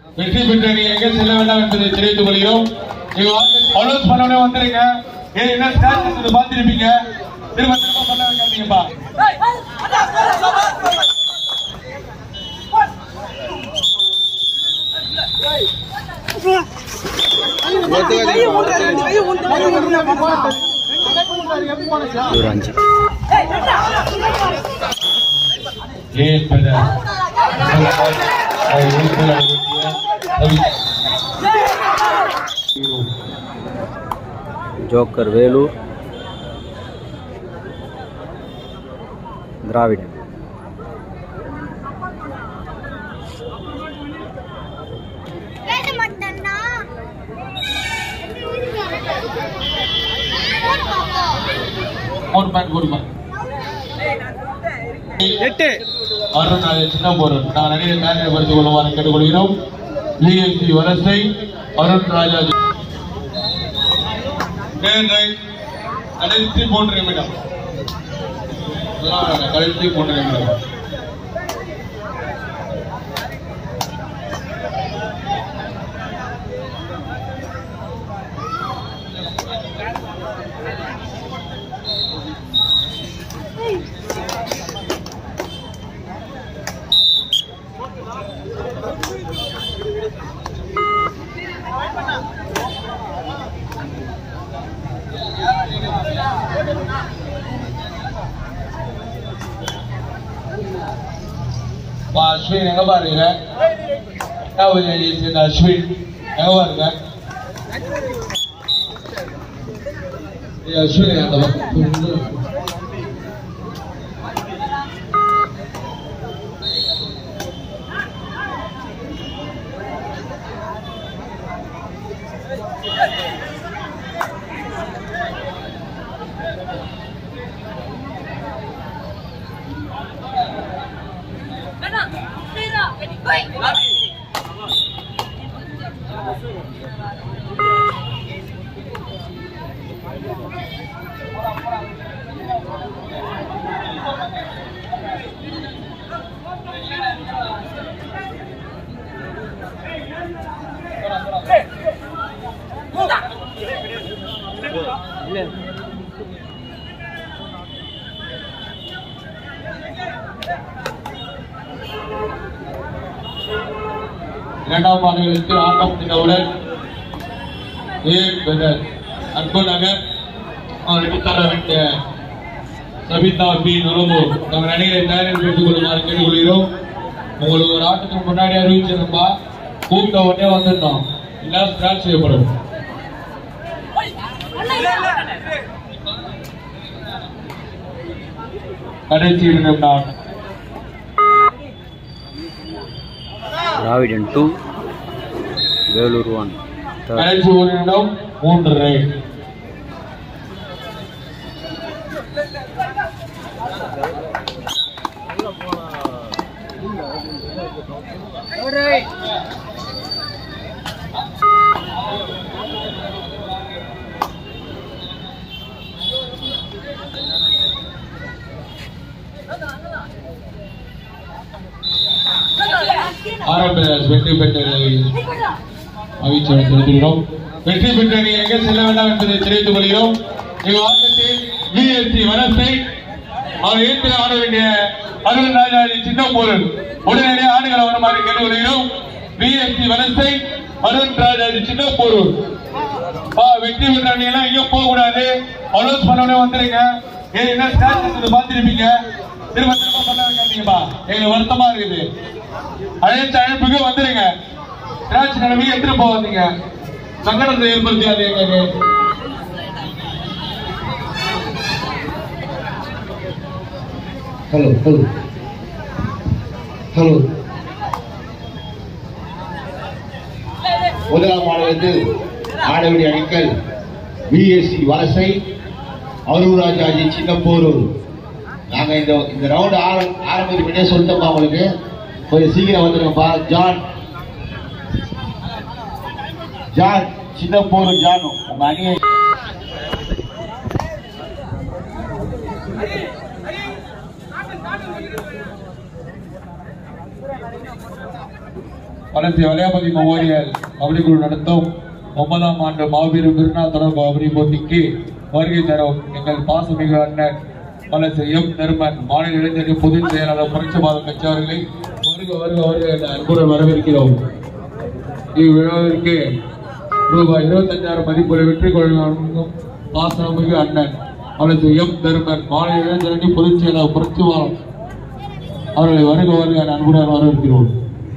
வெற்றி பெற்ற நீ எங்க செல்ல வேண்டாம் என்பதை தெரிவித்துக் கொள்கிறோம் நீங்க அனௌன்ஸ் பண்ணோடனே வந்துருங்க ஏன் என்ன ஸ்டாச்சு பார்த்திருப்பீங்க திரும்ப திரும்ப பண்ண வைக்காதீங்கப்பா ஒரு அஞ்சு ஏன் பெற ஜோக்கர் வேலூர் திராவிடன் வேலை மாட்டேன்னா ஒரு பேன் ஒரு பேன் எட்டு அருண் அது சின்ன போறோம் நான் நிறைய காரியம் படுத்திக் கொள்ளுமாறு கேட்டுக்கொள்கிறோம் விஎஸ்சி வலசை அருண் ராஜாஜி நேர் ரைட் கடைசி மூன்று நிமிடம் இதெல்லாம் வேணாம், கடைசி மூன்று நிமிடம் வா அஸ்வின் எங்க பாருங்க ஏழாவது சேர்ந்த அஸ்வின் எங்க பாருங்க ஏய், அஸ்வின் அந்த பக்கம் இரண்டாம் ஆண்டுகளுக்கு ஆட்டம் முடிந்தவுடன் ஏ பெதர் அன்பு நகர் அவருக்கு தர வேண்டிய சபிதா பி நுரம்பூர் நம்ம அணிகளை தயாரில் பெற்றுக் கொள்ளுமாறு கேட்டுக்கொள்கிறோம் உங்களுக்கு ஒரு ஆட்டத்துக்கு முன்னாடி அறிவிச்சிருந்தா கூப்பிட்ட உடனே வந்துடணும் இல்ல ஸ்கிராச் செய்யப்படும் கடைசி இரண்டு ஆட்டம் திராவிடன் டூ வேலூர் ஒன் கடைசி ஒரு நிமிடம் மூன்று ரைட் ஆரம்ப வெற்றி பெற்றதை மகிழ்ச்சியோடு தெரிவித்துள்ளோம் வெற்றி பெற்ற நீ எங்க செல்ல வேண்டாம் என்பதை தெரிவித்துக் கொள்கிறோம் எங்கள் ஆட்டத்தில் விஎஸ்சி வனத்தை அவர் ஏற்று ஆட வேண்டிய அருள் ராஜாஜி சின்ன பொருள் உடனடியாக ஆடுகளை வருமாறு கேட்டுக்கொள்கிறோம் விஎஸ்சி வனத்தை அருண் ராஜாஜி சின்ன பொருள் பா வெற்றி பெற்ற நீ எல்லாம் எங்கேயும் போக கூடாது அனௌன்ஸ் பண்ண உடனே வந்துருங்க ஏன் என்ன ஸ்டாச்சு பார்த்திருப்பீங்க திரும்ப திரும்ப பண்ண வைக்காதீங்கப்பா எங்களுக்கு வருத்தமா இருக்குது அழைச்ச அழைப்புக்கு வந்துருங்க திராட்சை நிலைமைக்கு எடுத்துட்டு போகாதீங்க சங்கடத்தை ஏற்படுத்தாது எங்களுக்கு ஹலோ ஹலோ ஹலோ முதலாம் ஆடலுக்கு ஆடவேண்டிய அணிகள் பிஎஸ்சி வலசை அருள்ராஜாஜி சின்னப்போரூர் நாங்க இந்த இந்த ரவுண்ட் ஆரம்பிச்சு முன்னே சொல்லிட்டோம்ப்பா உங்களுக்கு கொஞ்சம் சீக்கிரம் வந்துருங்கப்பா ஜான் ஜான் சின்னப்போரூர் ஜானும் உங்க அணியை வளர்ச்சி வளையாபதி மெமோரியல் கபடி குழு நடத்தும் ஒன்பதாம் ஆண்டு மாபெரும் விருனா தொடர் கபடி போட்டிக்கு வருகை தரும் எங்கள் பாசமிகு அண்ணன் வளர்ச்சி எம் தர்மன் மாநில இளைஞரணி பொதுச் செயலாளர் புரட்சிபாதம் கட்சி அவர்களை வருக வருக வருக என அன்புடன் வரவேற்கிறோம் இவ்விழாவிற்கு ரூபாய் இருபத்தஞ்சாயிரம் மதிப்புள்ள வெற்றி கொள்ளும் பாசனமிகு அண்ணன் அவரது எம் தருமன் மாநில இளைஞரணி பொதுச் செயலாளர் புரட்சிவாரம் அவர்களை வருக வருக என அன்புடன் வரவேற்கிறோம்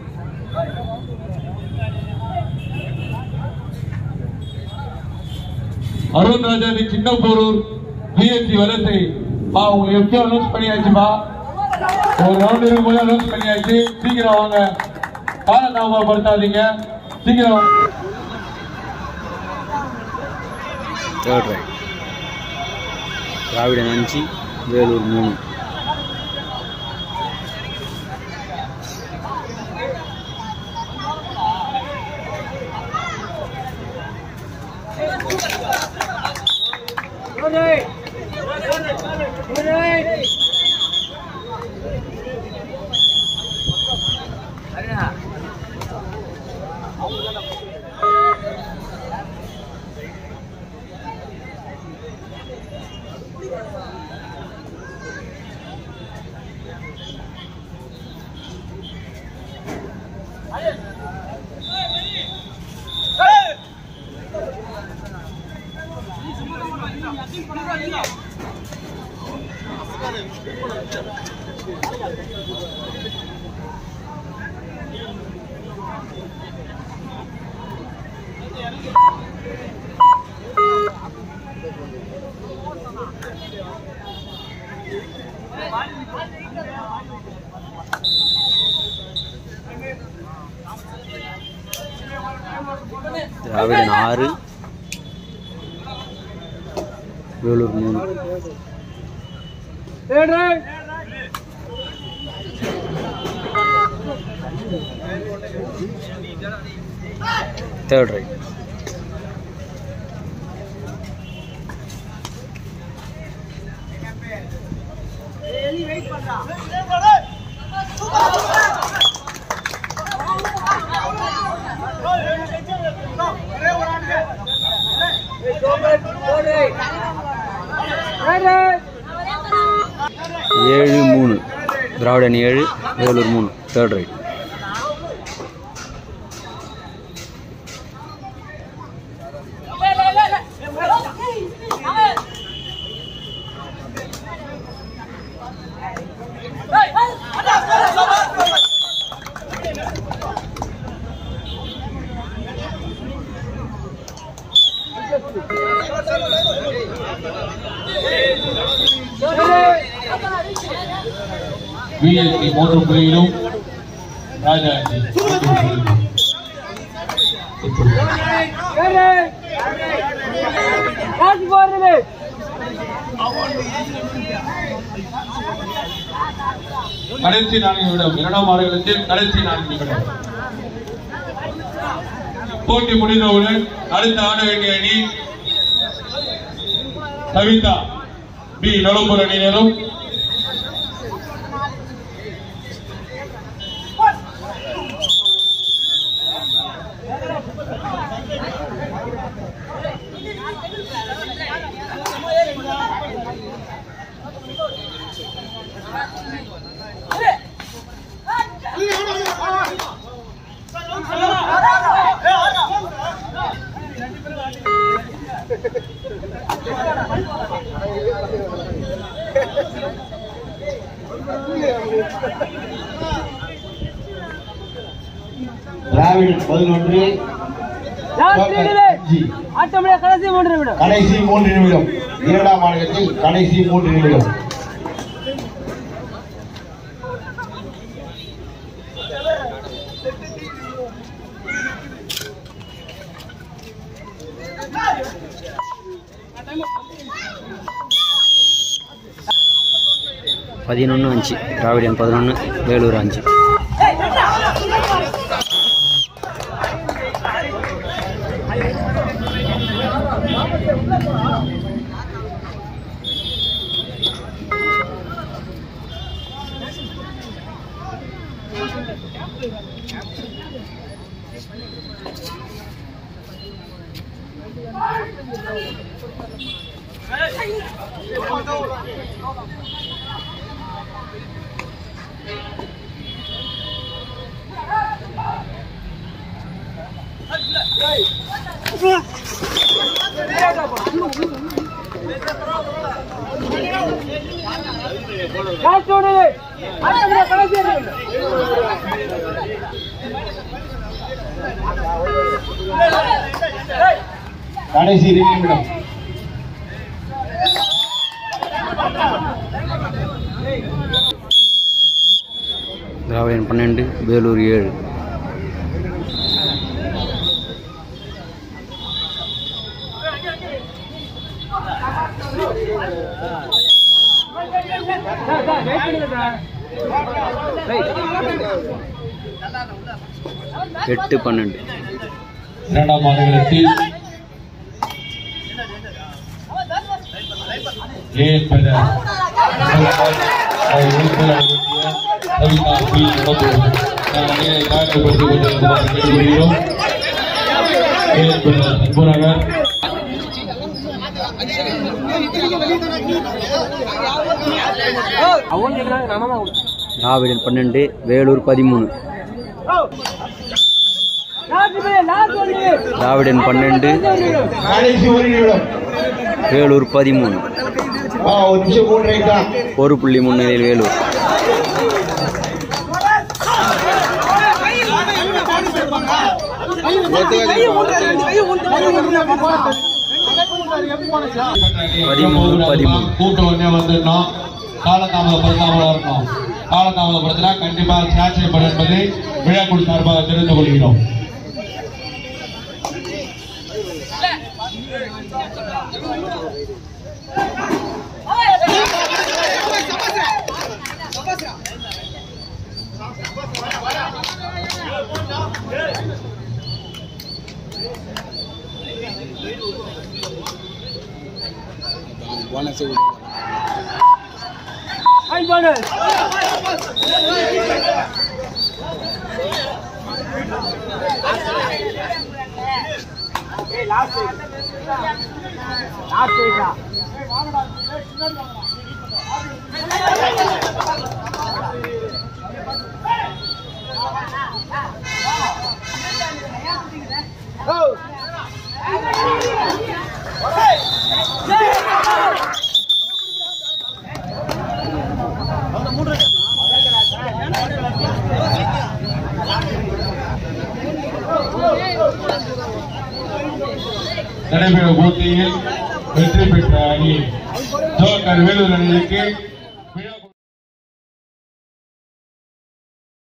அருண் ராஜாதி சின்ன போரூர் பிஎஸ்சி வலசை பா உங்களுக்கு எப்பயும் அனௌன்ஸ் பண்ணியாச்சுப்பா ஒரு ரவுண்ட் இருக்கும்போது அனௌன்ஸ் பண்ணியாச்சு சீக்கிரம் வாங்க கால தாமதப்படுத்தாதீங்க சீக்கிரம் வாங்க. தேர்ட் ரைட் திராவிடன் அஞ்சு வேலூர் மூணு திராவிடன் ஆறு வேலூர் மூணு தேர்ட் ரைட் ஏழு மூணு திராவிடன் ஏழு வேலூர் மூணு தேர்ட் ரைட் விஎஸ்சி மூன்று புள்ளியிலும் ராஜாஜி கடைசி நான்கு நிமிடம் இரண்டாம் ஆடுகளத்தில் கடைசி நான்கு நிமிடம் போட்டி முடிந்தவுடன் அடுத்த ஆட வேண்டிய அணி கவிதா பி நலம்பூர் அணியினரும் டிராவிடன் பதினொன்று அஞ்சு. ஆட்டோமேட்டிக் கடைசி மூன்று நிமிடம் கடைசி மூன்று நிமிடம் இரண்டாம் ஆட்டத்தில் கடைசி மூன்று நிமிடம் பதினொன்று அஞ்சு திராவிடன் பதினொன்று வேலூர் அஞ்சு லாஸ்ட் ஓடு அடுத்த கடைசி ஓடு கடைசி இரு நிமிடம் திராவிடன் பன்னெண்டு வேலூர் ஏழு சார் சார் வெயிட் பண்ணுங்க சார் எட்டு பன்னெண்டு இரண்டாம் ஆடுகளத்தில் ஏ பெற கவிதா பி நடப்பு தயார்படுத்திக் கொண்டிருக்கிறார் கேட்டுக்கொள்கிறோம் ஏ பெற சண்முகநகர் அவங்க கேட்குறாங்க நம்ம தான் கொடுத்தோம் திராவிடன் பன்னெண்டு வேலூர் பதிமூணு லாஸ்ட் ஓடு லாஸ்ட் ஓடு திராவிடன் பன்னெண்டு கடைசி ஒரு நிமிடம் வேலூர் பதிமூணு ஆ, ஒரு நிமிஷம் மூணு ரைட் தான் ஒரு புள்ளி முன்னிலையில் வேலூர் பதிமூணு, பதிமூணு. கூட்டம் உடனே வந்துடணும் காலதாமதப்படுத்தாமல் வரணும் காலதாமதப்படுத்தினா கண்டிப்பா சாட்சியப்படும் என்பதை விழாக்குழு சார்பாக தெரிந்து கொள்கிறோம் ஃபைன் பண்ணு நடைபெறும் போட்டியில் வெற்றி பெற்ற அணி ஜோக்கர் வேலூர் அணிக்கு விழா